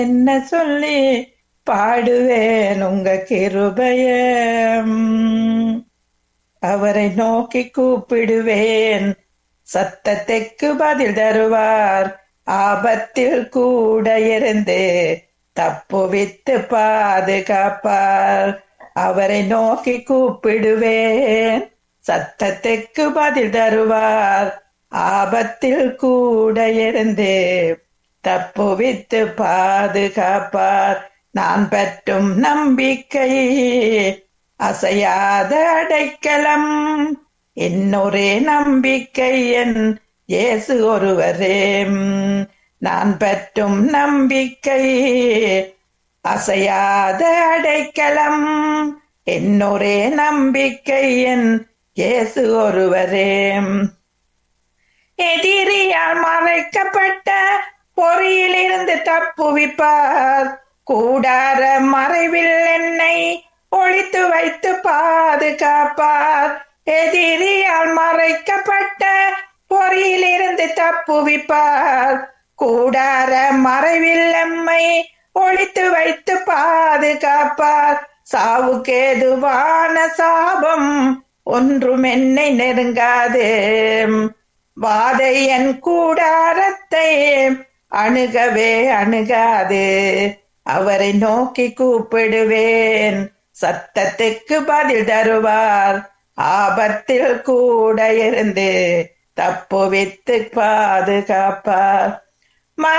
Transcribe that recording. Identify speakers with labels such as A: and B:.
A: என்ன சொல்லி பாடுவேன் உங்க கிருபைய அவரை நோக்கி கூப்பிடுவேன் சத்தத்துக்கு பதில் தருவார் ஆபத்தில் கூட இருந்து தப்புவித்து பாதுகாப்பார் அவரை நோக்கி கூப்பிடுவேன் சத்தத்துக்கு பதில் தருவார் ஆபத்தில் கூட இருந்து தப்புவித்து பாதுகாப்பார் நான் பற்றும் நம்பிக்கை அசையாத அடைக்கலம் என்னொரே நம்பிக்கை என் இயேசு ஒருவரே நான் பற்றும் நம்பிக்கை அசையாத அடைக்கலம் என்னொரே நம்பிக்கை என் இயேசு ஒருவரே எதிரியால் மறைக்கப்பட்ட பொறியிலிருந்து தப்புவிப்பார் கூடார மறைவில் என்னை ஒழித்து வைத்து பாதுகாப்பார் எதிரியால் மறைக்கப்பட்ட பொறியிலிருந்து தப்புவிப்பார் கூடார மறைவில் எம்மை ஒழித்து வைத்து பாதுகாப்பார் சாவுக்கேதுவான சாபம் ஒன்றும் என்னை நெருங்காது வாதை என் கூடாரத்தை அணுகவே அணுகாது அவரை நோக்கி கூப்பிடுவேன் சத்தத்துக்கு பதில் தருவார் ஆபத்தில் கூட இருந்து தப்புவித்து பாதுகாப்பார்